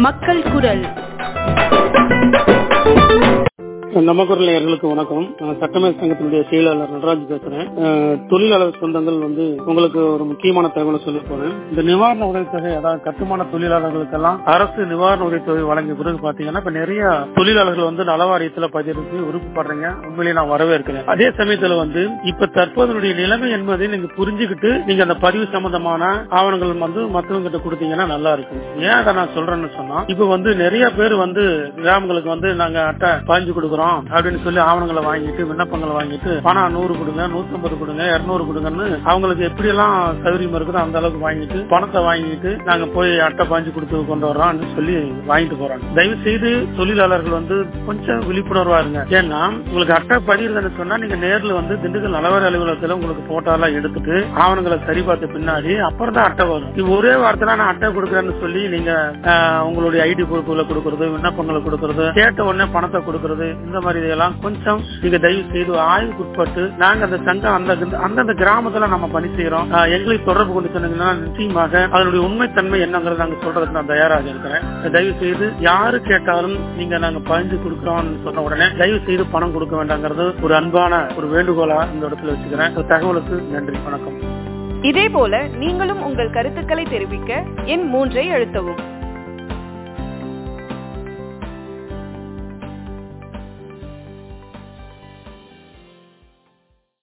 மக்கள் குரல் நம்ம குரல் நேயர்களுக்கு வணக்கம் நான் சட்டமேல் சங்கத்தினுடைய செயலாளர் நடராஜ் பேசுறேன் அஹ், தொழிலாளர் சொந்தங்கள் வந்து உங்களுக்கு ஒரு முக்கியமான தகவலை சொல்ல போறேன் இந்த நிவாரண உதவித்தொகை அதாவது கட்டுமான தொழிலாளர்களுக்கெல்லாம் அரசு நிவாரண உதவித்தொகை வழங்கிய பிறகு பாத்தீங்கன்னா இப்ப நிறைய தொழிலாளர்கள் வந்து நலவாரியத்துல பதிவுக்கு விருப்பப்படுறீங்க உண்மையிலேயே நான் வரவேற்கிறேன் அதே சமயத்துல வந்து இப்ப தற்போதைய நிலைமை என்பதை நீங்க புரிஞ்சுக்கிட்டு நீங்க அந்த பதிவு சம்பந்தமான ஆவணங்கள் வந்து மத்தவங்க கிட்ட கொடுத்தீங்கன்னா நல்லா இருக்கும் ஏன் அதை நான் சொல்றேன்னு சொன்னா இப்ப வந்து நிறைய பேர் வந்து கிராமங்களுக்கு வந்து நாங்க அட்டை பாஞ்சு கொடுக்குறோம் அப்படின்னு சொல்லி ஆவணங்களை வாங்கிட்டு விண்ணப்பங்களை வாங்கிட்டு பணம் நூறு கொடுங்க நூத்தம்பது கொடுங்க இருநூறு கொடுங்கன்னு அவங்களுக்கு எப்படி எல்லாம் சௌகரியம் இருக்குதோ அந்த அளவுக்கு வாங்கிட்டு பணத்தை வாங்கிட்டு நாங்க போய் அட்டை பாஞ்சு கொடுத்து கொண்டு வர்றோம்னு சொல்லி வாங்கிட்டு போறாங்க தயவு செய்து தொழிலாளர்கள் வந்து கொஞ்சம் விழிப்புணர்வா இருங்க ஏன்னா உங்களுக்கு அட்டை பதிவுன்னு சொன்னா நீங்க நேர்ல வந்து திண்டுக்கல் நலவாரி அலுவலகத்துல உங்களுக்கு போட்டோலாம் எடுத்துட்டு ஆவணங்களை சரி பார்த்த பின்னாடி அப்புறம் தான் அட்டை வரும் இது ஒரே வாரத்துல நான் அட்டை கொடுக்குறேன்னு சொல்லி நீங்க ஆஹ், உங்களுடைய ஐடி பொறுப்புகளை கொடுக்கறது விண்ணப்பங்களை கொடுக்கறது கேட்ட உடனே பணத்தை கொடுக்கறது இந்த மாதிரி இதெல்லாம் கொஞ்சம் நீங்க தயவு செய்து ஆய்வுக்குட்பட்டு நாங்க அந்த சங்கம் அந்த அந்தந்த கிராமத்துல நம்ம பணி செய்யறோம் ஆஹ், எங்களுக்கு தொடர்பு கொண்டு சொன்னீங்கன்னா நிச்சயமாக அதனுடைய உண்மைத்தன்மை என்னங்கிறத நாங்க சொல்றதுக்கு நான் தயாராக இருக்கிறேன் தயவு செய்து யாரு கேட்டாலும் நீங்க நாங்க பகிர்ந்து கொடுக்கிறோம்னு சொன்ன உடனே தயவு செய்து பணம் கொடுக்க வேண்டாங்கிறது ஒரு அன்பான ஒரு வேண்டுகோளா இந்த இடத்துல வச்சுக்கிறேன் இந்த தகவலுக்கு நன்றி வணக்கம் இதேபோல நீங்களும் உங்கள் கருத்துக்களை தெரிவிக்க எண் மூன்றை அழுத்தவும்